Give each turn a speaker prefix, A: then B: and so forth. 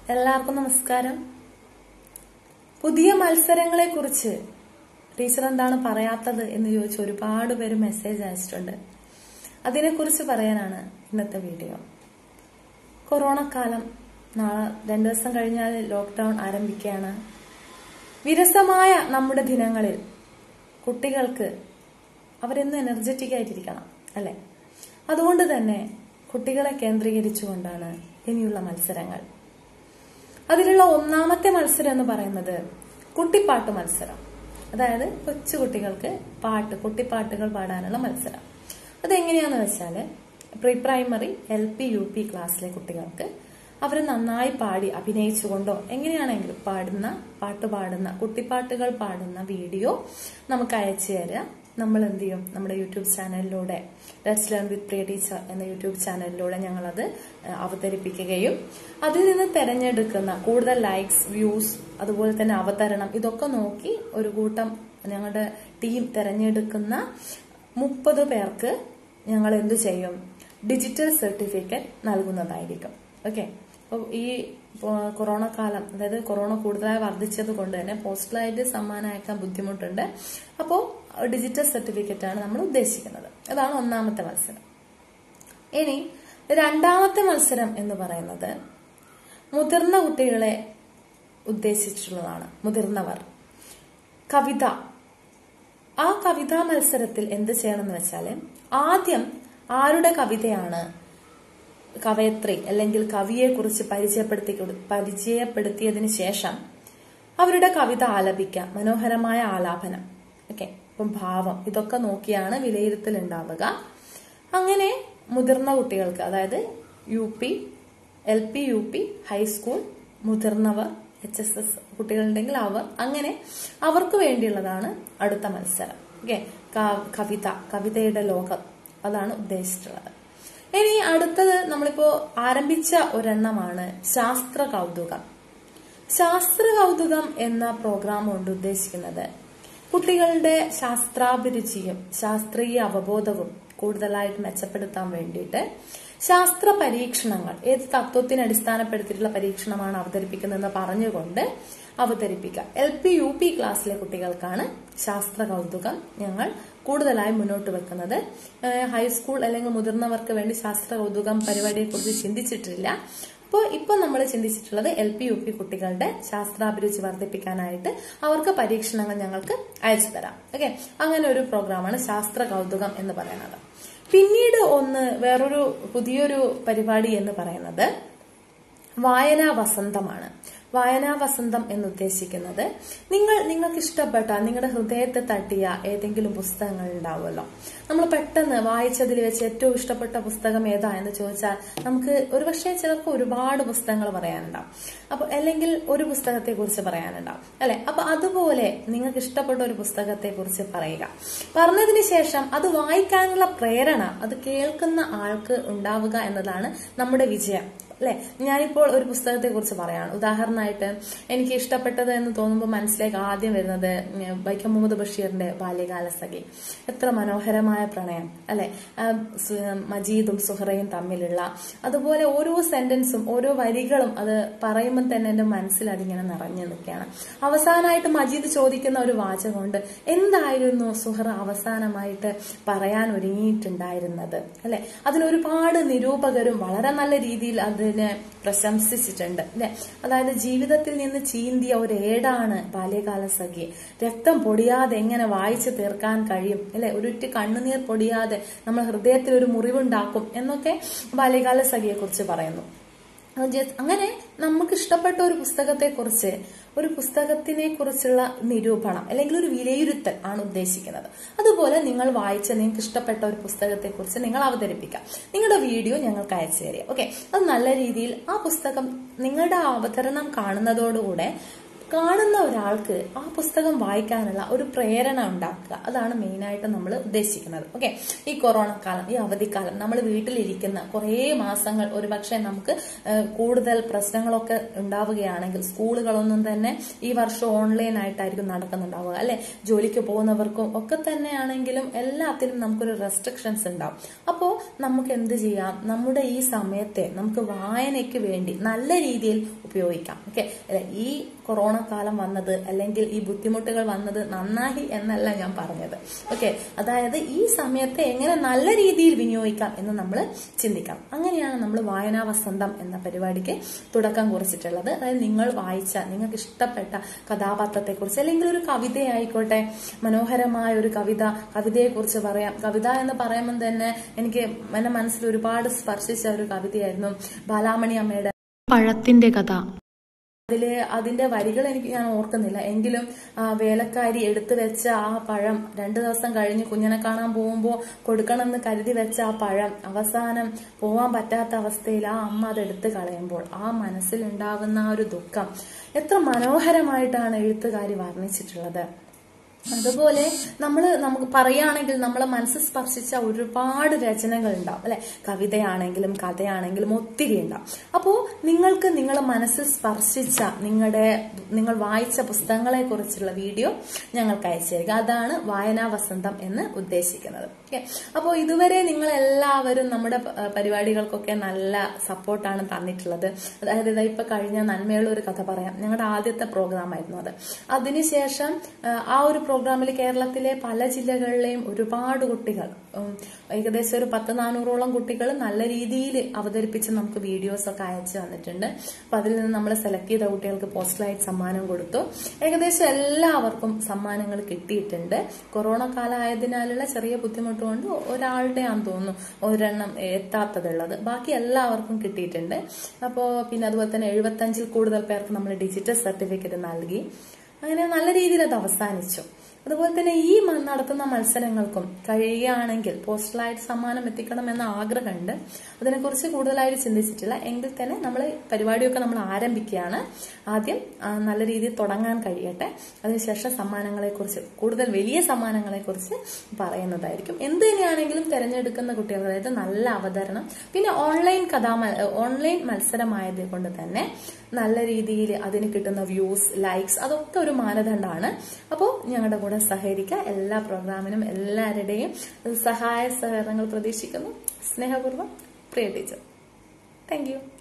A: എല്ലാവർക്കും നമസ്കാരം പുതിയ മത്സരങ്ങളെ കുറിച്ച് ടീച്ചർ എന്താണ് പറയാത്തത് എന്ന് ചോദിച്ച് ഒരുപാട് പേര് മെസ്സേജ് അയച്ചിട്ടുണ്ട് അതിനെക്കുറിച്ച് പറയാനാണ് ഇന്നത്തെ വീഡിയോ കൊറോണ കാലം നാളെ രണ്ടു ദിവസം കഴിഞ്ഞാൽ ലോക്ക്ഡൌൺ ആരംഭിക്കുകയാണ് വിരസമായ നമ്മുടെ ദിനങ്ങളിൽ കുട്ടികൾക്ക് അവരെന്നും എനർജറ്റിക് ആയിട്ടിരിക്കണം അല്ലെ അതുകൊണ്ട് തന്നെ കുട്ടികളെ കേന്ദ്രീകരിച്ചുകൊണ്ടാണ് ഇനിയുള്ള മത്സരങ്ങൾ അതിലുള്ള ഒന്നാമത്തെ മത്സരം എന്ന് പറയുന്നത് കുട്ടിപ്പാട്ട് മത്സരം അതായത് കൊച്ചു കുട്ടികൾക്ക് പാട്ട് കുട്ടിപ്പാട്ടുകൾ പാടാനുള്ള മത്സരം അതെങ്ങനെയാന്ന് വെച്ചാല് pre primary L P U P ക്ലാസ്സിലെ കുട്ടികൾക്ക് അവർ നന്നായി പാടി അഭിനയിച്ചുകൊണ്ടോ എങ്ങനെയാണെങ്കിലും പാടുന്ന പാട്ട് പാടുന്ന കുട്ടിപ്പാട്ടുകൾ പാടുന്ന വീഡിയോ നമുക്ക് അയച്ചു തരിക നമ്മൾ എന്ത് ചെയ്യും നമ്മുടെ യൂട്യൂബ് ചാനലിലൂടെ let's learn with Priya teacher എന്ന യൂട്യൂബ് ചാനലിലൂടെ ഞങ്ങളത് അവതരിപ്പിക്കുകയും അതിൽ നിന്ന് തെരഞ്ഞെടുക്കുന്ന കൂടുതൽ ലൈക്സ് വ്യൂസ് അതുപോലെ തന്നെ അവതരണം ഇതൊക്കെ നോക്കി ഒരു കൂട്ടം ഞങ്ങളുടെ ടീം തെരഞ്ഞെടുക്കുന്ന മുപ്പത് പേർക്ക് ഞങ്ങൾ എന്തു ചെയ്യും ഡിജിറ്റൽ സർട്ടിഫിക്കറ്റ് നൽകുന്നതായിരിക്കും ഓക്കെ അപ്പോൾ ഈ കൊറോണ കാലം അതായത് കൊറോണ കൂടുതലായി വർദ്ധിച്ചത് കൊണ്ട് തന്നെ പോസ്റ്റലായിട്ട് സമ്മാനം അയക്കാൻ ബുദ്ധിമുട്ടുണ്ട് അപ്പോൾ ഡിജിറ്റൽ സർട്ടിഫിക്കറ്റ് ആണ് നമ്മൾ ഉദ്ദേശിക്കുന്നത് അതാണ് ഒന്നാമത്തെ മത്സരം ഇനി രണ്ടാമത്തെ മത്സരം എന്ന് പറയുന്നത് മുതിർന്ന കുട്ടികളെ ഉദ്ദേശിച്ചിട്ടുള്ളതാണ് മുതിർന്നവർ കവിത ആ കവിതാ മത്സരത്തിൽ എന്ത് ചെയ്യണമെന്ന് വെച്ചാല് ആദ്യം ആരുടെ കവിതയാണ് കവയത്രി അല്ലെങ്കിൽ കവിയെ കുറിച്ച് പരിചയപ്പെടുത്തി പരിചയപ്പെടുത്തിയതിനു ശേഷം അവരുടെ കവിത ആലപിക്കാം മനോഹരമായ ആലാപനം ഓക്കെ ഇപ്പം ഭാവം ഇതൊക്കെ നോക്കിയാണ് വിലയിരുത്തൽ ഉണ്ടാവുക അങ്ങനെ മുതിർന്ന കുട്ടികൾക്ക് അതായത് U P L P U P high school മുതിർന്നവർ എച്ച് എസ് എസ് കുട്ടികളുണ്ടെങ്കിൽ അവർ അങ്ങനെ അവർക്ക് വേണ്ടിയുള്ളതാണ് അടുത്ത മത്സരം ഓക്കെ കവിത കവിതയുടെ ലോകം അതാണ് ഉദ്ദേശിച്ചിട്ടുള്ളത് ഇനി അടുത്തത് നമ്മളിപ്പോ ആരംഭിച്ച ഒരെണ്ണമാണ് ശാസ്ത്ര കൗതുകം ശാസ്ത്ര കൗതുകം എന്ന പ്രോഗ്രാം കൊണ്ട് ഉദ്ദേശിക്കുന്നത് കുട്ടികളുടെ ശാസ്ത്രാഭിരുചിയും ശാസ്ത്രീയ അവബോധവും കൂടുതലായിട്ട് മെച്ചപ്പെടുത്താൻ വേണ്ടിയിട്ട് ശാസ്ത്ര പരീക്ഷണങ്ങൾ ഏത് തത്വത്തിന് അടിസ്ഥാനപ്പെടുത്തിയിട്ടുള്ള പരീക്ഷണമാണ് അവതരിപ്പിക്കുന്നതെന്ന് പറഞ്ഞുകൊണ്ട് അവതരിപ്പിക്കുക എൽ പി യു പി ക്ലാസ്സിലെ കുട്ടികൾക്കാണ് ശാസ്ത്ര കൗതുകം ഞങ്ങൾ കൂടുതലായി മുന്നോട്ട് വെക്കുന്നത് ഹൈസ്കൂൾ അല്ലെങ്കിൽ മുതിർന്നവർക്ക് വേണ്ടി ശാസ്ത്ര കൗതുകം പരിപാടിയെ കുറിച്ച് ചിന്തിച്ചിട്ടില്ല അപ്പോൾ ഇപ്പൊ നമ്മൾ ചിന്തിച്ചിട്ടുള്ളത് എൽ പി യു പി കുട്ടികളുടെ ശാസ്ത്രാഭിരുചി വർദ്ധിപ്പിക്കാനായിട്ട് അവർക്ക് പരീക്ഷണങ്ങൾ ഞങ്ങൾക്ക് അയച്ചു തരാം ഓക്കെ അങ്ങനെ ഒരു പ്രോഗ്രാമാണ് ശാസ്ത്ര കൗതുകം എന്ന് പറയുന്നത് പിന്നീട് ഒന്ന് വേറൊരു പുതിയൊരു പരിപാടി എന്ന് പറയുന്നത് വായനാ വസന്തമാണ് വായനാ വസന്തം എന്ന് ഉദ്ദേശിക്കുന്നത് നിങ്ങൾ നിങ്ങൾക്ക് ഇഷ്ടപ്പെട്ട നിങ്ങളുടെ ഹൃദയത്തെ തട്ടിയ ഏതെങ്കിലും പുസ്തകങ്ങൾ ഉണ്ടാവുമല്ലോ നമ്മൾ പെട്ടെന്ന് വായിച്ചതിൽ വെച്ച് ഏറ്റവും ഇഷ്ടപ്പെട്ട പുസ്തകം ഏതാ എന്ന് ചോദിച്ചാൽ നമുക്ക് ഒരുപക്ഷെ ചിലർക്ക് ഒരുപാട് പുസ്തകങ്ങൾ പറയാനുണ്ടാവും അപ്പൊ അല്ലെങ്കിൽ ഒരു പുസ്തകത്തെ കുറിച്ച് പറയാനുണ്ടാവും അല്ലെ അപ്പൊ അതുപോലെ നിങ്ങൾക്ക് ഇഷ്ടപ്പെട്ട ഒരു പുസ്തകത്തെ കുറിച്ച് പറയുക പറഞ്ഞതിന് ശേഷം അത് വായിക്കാനുള്ള പ്രേരണ അത് കേൾക്കുന്ന ആൾക്ക് ഉണ്ടാവുക എന്നതാണ് നമ്മുടെ വിജയം അല്ലെ ഞാനിപ്പോൾ ഒരു പുസ്തകത്തെ കുറിച്ച് പറയാണ് ഉദാഹരണമായിട്ട് എനിക്ക് ഇഷ്ടപ്പെട്ടത് എന്ന് തോന്നുമ്പോൾ മനസ്സിലേക്ക് ആദ്യം വരുന്നത് വൈക്കം മുഹമ്മദ് ബഷീറിന്റെ ബാല്യകാല സഖി എത്ര മനോഹരമായ പ്രണയം അല്ലെ മജീദും സുഹറയും തമ്മിലുള്ള അതുപോലെ ഓരോ സെന്റൻസും ഓരോ വരികളും അത് പറയുമ്പോൾ തന്നെ എന്റെ മനസ്സിൽ അതിങ്ങനെ നിറഞ്ഞു നിൽക്കുകയാണ് അവസാനമായിട്ട് മജീദ് ചോദിക്കുന്ന ഒരു വാചകമുണ്ട് എന്തായിരുന്നു സുഹറ അവസാനമായിട്ട് പറയാൻ ഒരുങ്ങിയിട്ടുണ്ടായിരുന്നത് അല്ലെ അതിലൊരുപാട് നിരൂപകരും വളരെ നല്ല രീതിയിൽ അത് അതിനെ പ്രശംസിച്ചിട്ടുണ്ട് അല്ലെ അതായത് ജീവിതത്തിൽ നിന്ന് ചീന്തിയ ഒരു ഏടാണ് ബാല്യകാല സഖി രക്തം പൊടിയാതെ എങ്ങനെ വായിച്ചു തീർക്കാൻ കഴിയും അല്ലെ ഒരുറ്റ് കണ്ണുനീർ പൊടിയാതെ നമ്മൾ ഹൃദയത്തിൽ ഒരു മുറിവുണ്ടാക്കും എന്നൊക്കെ ബാല്യകാല സഖിയെ കുറിച്ച് പറയുന്നു അങ്ങനെ നമുക്ക് ഇഷ്ടപ്പെട്ട ഒരു പുസ്തകത്തെ കുറിച്ച് ഒരു പുസ്തകത്തിനെ കുറിച്ചുള്ള നിരൂപണം അല്ലെങ്കിൽ ഒരു വിലയിരുത്തൽ ആണ് ഉദ്ദേശിക്കുന്നത് അതുപോലെ നിങ്ങൾ വായിച്ച നിങ്ങൾക്ക് ഇഷ്ടപ്പെട്ട ഒരു പുസ്തകത്തെ കുറിച്ച് നിങ്ങൾ അവതരിപ്പിക്കാം നിങ്ങളുടെ വീഡിയോ ഞങ്ങൾക്ക് അയച്ചു തരിക ഓക്കെ അത് നല്ല രീതിയിൽ ആ പുസ്തകം നിങ്ങളുടെ അവതരണം കാണുന്നതോടുകൂടെ കാണുന്ന ഒരാൾക്ക് ആ പുസ്തകം വായിക്കാനുള്ള ഒരു പ്രേരണ ഉണ്ടാക്കുക അതാണ് മെയിനായിട്ട് നമ്മൾ ഉദ്ദേശിക്കുന്നത് ഓക്കെ ഈ കൊറോണ കാലം ഈ അവധിക്കാലം നമ്മൾ വീട്ടിലിരിക്കുന്ന കുറേ മാസങ്ങൾ ഒരുപക്ഷെ നമുക്ക് ഏഹ്, കൂടുതൽ പ്രശ്നങ്ങളൊക്കെ ഉണ്ടാവുകയാണെങ്കിൽ സ്കൂളുകളൊന്നും തന്നെ ഈ വർഷം ഓൺലൈൻ ആയിട്ടായിരിക്കും നടക്കുന്നുണ്ടാവുക അല്ലെ ജോലിക്ക് പോകുന്നവർക്കും ഒക്കെ തന്നെയാണെങ്കിലും എല്ലാത്തിനും നമുക്കൊരു റെസ്ട്രിക്ഷൻസ് ഉണ്ടാവും അപ്പോൾ നമുക്ക് എന്ത് ചെയ്യാം നമ്മുടെ ഈ സമയത്തെ നമുക്ക് വായനയ്ക്ക് വേണ്ടി നല്ല രീതിയിൽ ഉപയോഗിക്കാം ഓക്കെ ഈ കൊറോണ കാലം വന്നത് അല്ലെങ്കിൽ ഈ ബുദ്ധിമുട്ടുകൾ വന്നത് നന്നായി എന്നല്ല ഞാൻ പറഞ്ഞത് ഓക്കെ അതായത് ഈ സമയത്തെ എങ്ങനെ നല്ല രീതിയിൽ വിനിയോഗിക്കാം എന്ന് നമ്മൾ ചിന്തിക്കാം അങ്ങനെയാണ് നമ്മൾ വായനാ വസന്തം എന്ന പരിപാടിക്ക് തുടക്കം കുറിച്ചിട്ടുള്ളത് അതായത് നിങ്ങൾ വായിച്ച നിങ്ങൾക്ക് ഇഷ്ടപ്പെട്ട കഥാപാത്രത്തെക്കുറിച്ച് അല്ലെങ്കിൽ ഒരു കവിതയായിക്കോട്ടെ മനോഹരമായ ഒരു കവിത കവിതയെക്കുറിച്ച് പറയാം കവിത എന്ന് പറയുമ്പോൾ തന്നെ എനിക്ക് എന്റെ മനസ്സിൽ ഒരുപാട് സ്പർശിച്ച ഒരു കവിതയായിരുന്നു ബാലാമണി അമ്മയുടെ
B: പഴത്തിന്റെ കഥ
A: അതില് അതിന്റെ വരികൾ എനിക്ക് ഞാൻ ഓർക്കുന്നില്ല എങ്കിലും ആ വേലക്കാരി എടുത്തു വെച്ച ആ പഴം രണ്ടു ദിവസം കഴിഞ്ഞ് കുഞ്ഞിനെ കാണാൻ പോകുമ്പോൾ കൊടുക്കണമെന്ന് കരുതി വെച്ച ആ പഴം അവസാനം പോവാൻ പറ്റാത്ത അവസ്ഥയിൽ ആ അമ്മ അത് എടുത്തു കളയുമ്പോൾ ആ മനസ്സിലുണ്ടാകുന്ന ആ ഒരു ദുഃഖം എത്ര മനോഹരമായിട്ടാണ് എഴുത്തുകാരി വർണ്ണിച്ചിട്ടുള്ളത് അതുപോലെ നമ്മൾ നമുക്ക് പറയുകയാണെങ്കിൽ നമ്മളെ മനസ്സ് സ്പർശിച്ച ഒരുപാട് രചനകൾ ഉണ്ടാവും അല്ലെ കവിതയാണെങ്കിലും കഥയാണെങ്കിലും ഒത്തിരി ഉണ്ടാവും അപ്പോൾ നിങ്ങൾക്ക് നിങ്ങളെ മനസ്സിൽ സ്പർശിച്ച നിങ്ങളുടെ നിങ്ങൾ വായിച്ച പുസ്തകങ്ങളെ കുറിച്ചുള്ള വീഡിയോ ഞങ്ങൾക്ക് അയച്ചു തരിക അതാണ് വായനാ വസന്തം എന്ന് ഉദ്ദേശിക്കുന്നത് ഓക്കെ അപ്പോൾ ഇതുവരെ നിങ്ങൾ എല്ലാവരും നമ്മുടെ പ- പരിപാടികൾക്കൊക്കെ നല്ല സപ്പോർട്ടാണ് തന്നിട്ടുള്ളത് അതായത് ഇതാ ഇപ്പൊ കഴിഞ്ഞ നന്മയുള്ള ഒരു കഥ പറയാം ഞങ്ങളുടെ ആദ്യത്തെ പ്രോഗ്രാം ആയിരുന്നു അത് അതിനുശേഷം ആ, ആ ഒരു പ്രോഗ്രാമിൽ കേരളത്തിലെ പല ജില്ലകളിലെയും ഒരുപാട് കുട്ടികൾ ഉം, ഏകദേശം ഒരു പത്ത് നാനൂറോളം കുട്ടികൾ നല്ല രീതിയിൽ അവതരിപ്പിച്ച് നമുക്ക് വീഡിയോസ് ഒക്കെ അയച്ചു തന്നിട്ടുണ്ട് അപ്പൊ അതിൽ നിന്ന് നമ്മൾ സെലക്ട് ചെയ്ത കുട്ടികൾക്ക് പോസ്റ്റലായിട്ട് സമ്മാനം കൊടുത്തു ഏകദേശം എല്ലാവർക്കും സമ്മാനങ്ങൾ കിട്ടിയിട്ടുണ്ട് കൊറോണ കാലമായതിനാലുള്ള ചെറിയ ബുദ്ധിമുട്ട് കൊണ്ട് ഒരാളുടെ ആണെന്ന് തോന്നുന്നു ഒരെണ്ണം എത്താത്തതുള്ളത് ബാക്കി എല്ലാവർക്കും കിട്ടിയിട്ടുണ്ട് അപ്പോൾ പിന്നെ അതുപോലെ തന്നെ എഴുപത്തഞ്ചിൽ കൂടുതൽ പേർക്ക് നമ്മൾ ഡിജിറ്റൽ സർട്ടിഫിക്കറ്റ് നൽകി അങ്ങനെ നല്ല രീതിയിൽ അത് അവസാനിച്ചു അതുപോലെ തന്നെ ഈ മ- നടത്തുന്ന മത്സരങ്ങൾക്കും കഴിയുകയാണെങ്കിൽ പോസ്റ്റലായിട്ട് സമ്മാനം എത്തിക്കണം എന്ന ആഗ്രഹമുണ്ട് അതിനെക്കുറിച്ച് കൂടുതലായിട്ട് ചിന്തിച്ചിട്ടില്ല എങ്കിൽ തന്നെ നമ്മൾ പരിപാടിയൊക്കെ നമ്മൾ ആരംഭിക്കുകയാണ് ആദ്യം ആ, നല്ല രീതിയിൽ തുടങ്ങാൻ കഴിയട്ടെ അതിനുശേഷം സമ്മാനങ്ങളെക്കുറിച്ച് കൂടുതൽ വലിയ സമ്മാനങ്ങളെക്കുറിച്ച് പറയുന്നതായിരിക്കും എന്ത് തന്നെയാണെങ്കിലും തിരഞ്ഞെടുക്കുന്ന കുട്ടികൾ അതായത് നല്ല അവതരണം പിന്നെ ഓൺലൈൻ കഥാ ഓൺലൈൻ മത്സരമായത് കൊണ്ട് തന്നെ നല്ല രീതിയിൽ അതിന് കിട്ടുന്ന വ്യൂസ് ലൈക്സ് അതൊക്കെ ഒരു മാനദണ്ഡമാണ് അപ്പോൾ ഞങ്ങളുടെ കൂടെ സഹകരിക്കുക എല്ലാ പ്രോഗ്രാമിനും എല്ലാവരുടെയും സഹായ സഹകരണങ്ങൾ പ്രതീക്ഷിക്കുന്നു സ്നേഹപൂർവ്വം പ്രിയ ടീച്ചർ താങ്ക് യു